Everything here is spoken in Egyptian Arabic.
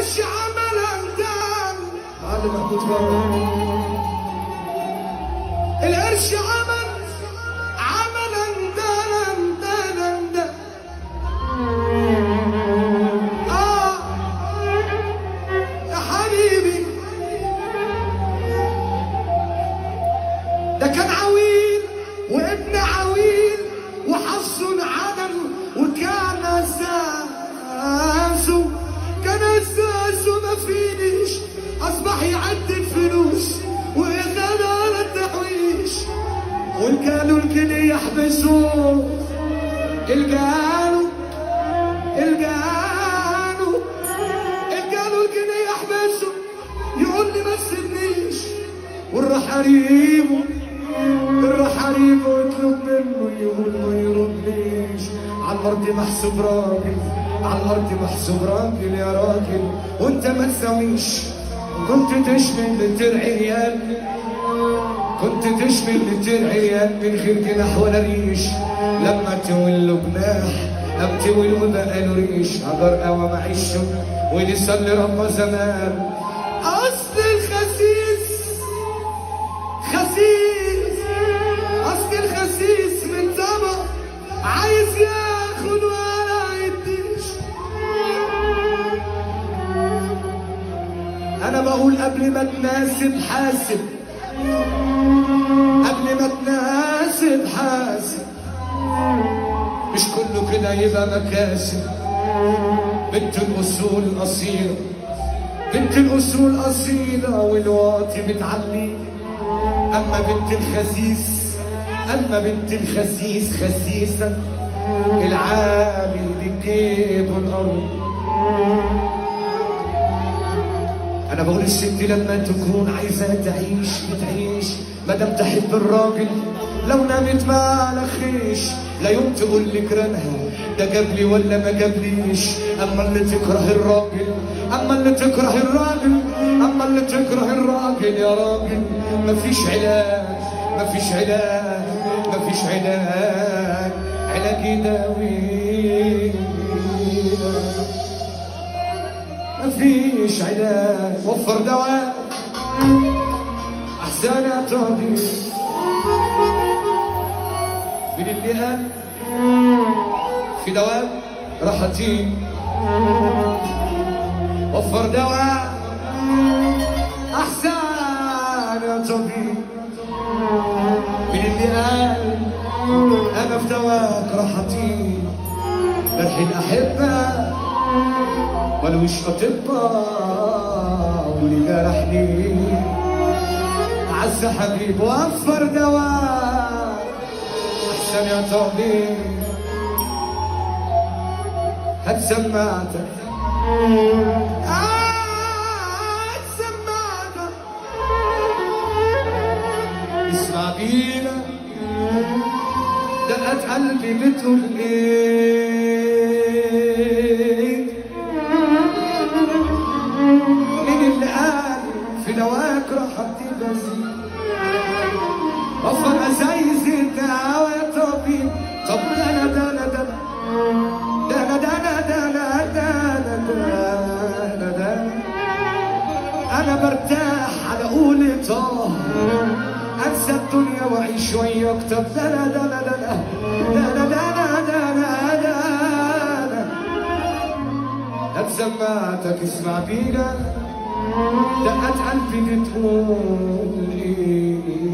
القرش عمل اندال هذا محمود بابا القرش عمل عمل اندال اندال اندال اه يا حبيبي ده كان عويل وابن عويل وحظ عدل وكان اساسه كان اساسه ما فينيش اصبح يعد الفلوس ويغنى على التحويش والقالوا الكل يحبسوه القالوا القالوا القالوا الكل يحبسه يقول لي ما تسيبنيش والراح قريبه الراح قريبه يطلب منه يقول ما يردنيش على الارض محسوب راجل على الارض محسوب راجل يا راجل وانت ما تساويش كنت تشمل ترعي ريال كنت تشمل ترعي ريال من غير جناح ولا ريش لما تولوا جناح لم تولوا بقى له ريش عبر قوى معيشه ولسه اللي ربى زمان اصل الخسيس خسيس اصل الخسيس من طبق عايز ياخد ولا يديش انا بقول قبل ما تناسب حاسب قبل ما تناسب حاسب مش كله كده يبقى مكاسب بنت الاصول الاصيله بنت الاصول اصيله والواطي بتعلي اما بنت الخسيس اما بنت الخسيس خسيسه العامل بجيب الارض انا بقول الست لما تكون عايزه تعيش بتعيش مادام تحب الراجل لو نامت ما على خيش لا يوم تقول لك رنها ده جاب لي ولا ما جابليش اما اللي تكره الراجل اما اللي تكره الراجل اما اللي تكره الراجل يا راجل مفيش علاج مفيش علاج مفيش علاج علاج يداوي مفيش علاج وفر دواء احسن يا طبيب من اللي قال في دواء راحتين وفر دواء احسن يا طبيب من اللي قال انا في دواك راحتين جرح الاحبه ملوش اطباء واللي جرحني عز حبيب وفر دواء احسن يا طبيب هات سماعتك هات سماعتك اسمع بينا دقت قلبي بتقول ايه مين اللي قال في دواك راح تبزي وفر ازايز الدعوة يا طبيب طب ده انا ده انا ده انا ده انا ده انا ده انا ده انا ده انا برتاح على قولة اه انسى الدنيا واعيش وياك طب ده انا ده انا ده انا ده انا ده انا ده انا ده انا هات سماعتك اسمع بينا دقت قلبي بتقول ايه